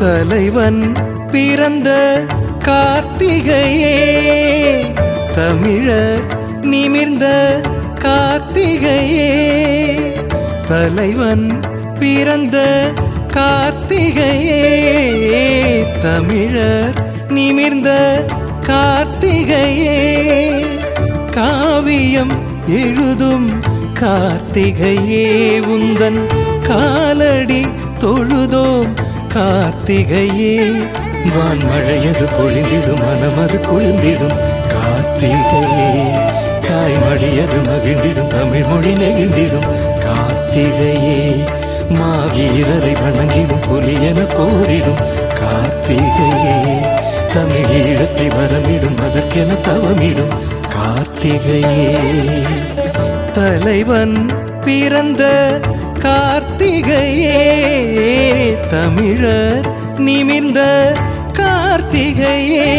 தலைவன் பிறந்த கார்த்திகையே தமிழர் நிமிர்ந்த கார்த்திகையே தலைவன் பிறந்த கார்த்திகையே தமிழர் நிமிர்ந்த கார்த்திகையே காவியம் எழுதும் கார்த்திகையே உந்தன் காலடி தொழுதோம் கார்த்திகையே வான்மழையது பொழிந்திடும் மனமது குளிர்ந்திடும் கார்த்திகையே தாய்மொழியது மகிழ்ந்திடும் தமிழ் மொழி நெகிழ்ந்திடும் கார்த்திகையே மாவீரரை வணங்கிடும் புலியென போரிடும் கார்த்திகையே தமிழ் ஈழத்தை வரமிடும் அதற்கென தவமிடும் கார்த்திகையே தலைவன் பிறந்த கார்த்திகையே தமிழர் நிமிர்ந்த கார்த்திகையே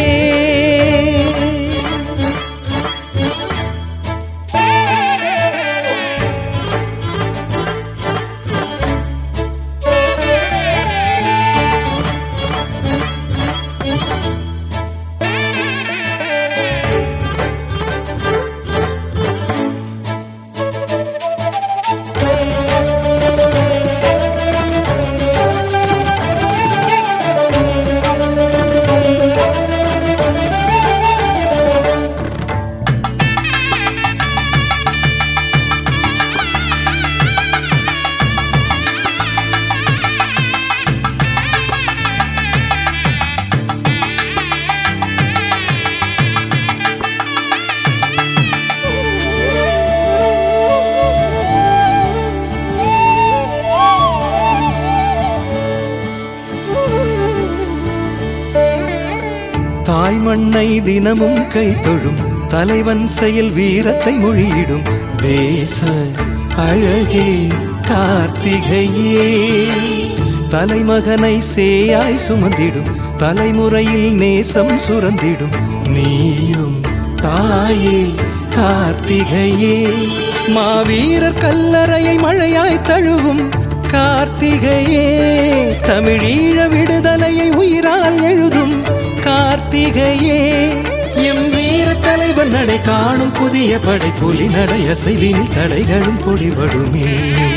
தாய் மண்ணை தினமும் கை தொழும் தலைவன் செயல் வீரத்தை மொழியிடும் தேச அழகே கார்த்திகையே தலைமகனை சேயாய் சுமந்திடும் தலைமுறையில் நேசம் சுரந்திடும் நீயும் தாயே கார்த்திகையே மாவீரர் கல்லறையை மழையாய் தழுவும் கார்த்திகையே தமிழீழ விடுதலையை உயிரால் எழுதும் கார்த்திகையே எம் வீர தலைவன் நடை காணும் புதிய படை புலி நடை அசைவினில் தடைகளும் பொடிபடுமே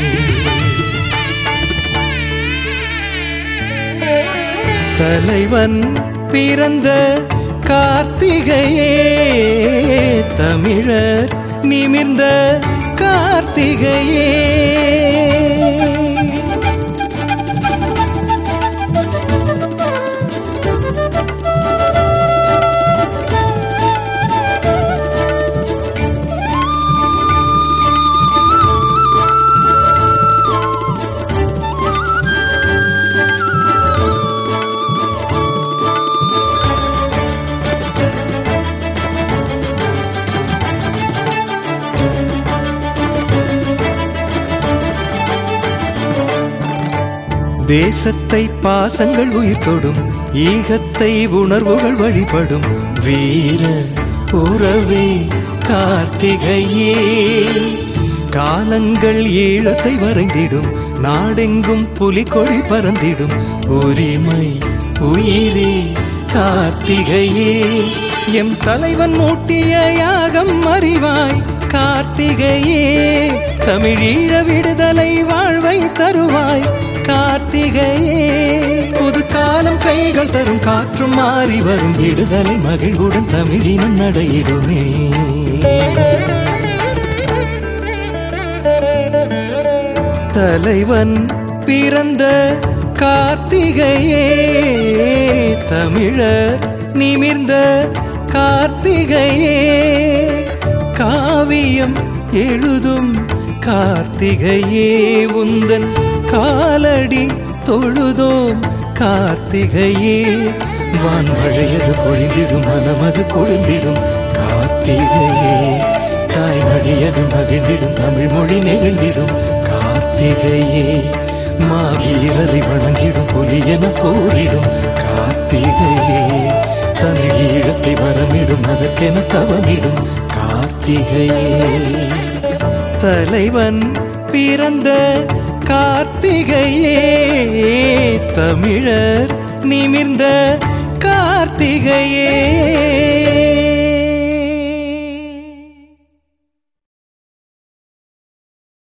தலைவன் பிறந்த கார்த்திகையே தமிழர் நிமிர்ந்த கார்த்திகையே தேசத்தை பாசங்கள் உயிர் தொடும் ஈகத்தை உணர்வுகள் வழிபடும் வீர உறவே கார்த்திகையே காலங்கள் ஈழத்தை வரைந்திடும் நாடெங்கும் புலிகொடி பறந்திடும் உரிமை உயிரே கார்த்திகையே எம் தலைவன் மூட்டிய யாகம் அறிவாய் கார்த்திகையே தமிழீழ விடுதலை வாழ்வை தருவாய் கார்த்திகையே புது காலம் கைகள் தரும் காற்றும் மாறி வரும் விடுதலை மகிழ்வுடன் தமிழினம் நடையிடுமே தலைவன் பிறந்த கார்த்திகையே தமிழர் நிமிர்ந்த கார்த்திகையே காவியம் எழுதும் கார்த்திகையே உந்தன் காலடி தொழுதோம் கார்த்திகையே வான்மழையது பொழிந்திடும் மனமது கொழுந்திடும் கார்த்திகையே தாய்மொழியது மகிழ்ந்திடும் தமிழ் மொழி நெகிழ்ந்திடும் கார்த்திகையே மாவீரரை வணங்கிடும் புலியென போரிடும் கார்த்திகையே தமிழ் ஈழத்தை வரமிடும் அதற்கென தவமிடும் கார்த்திகையே தலைவன் பிறந்த கார்த்திகையே தமிழர் நிமிர்ந்த கார்த்திகையே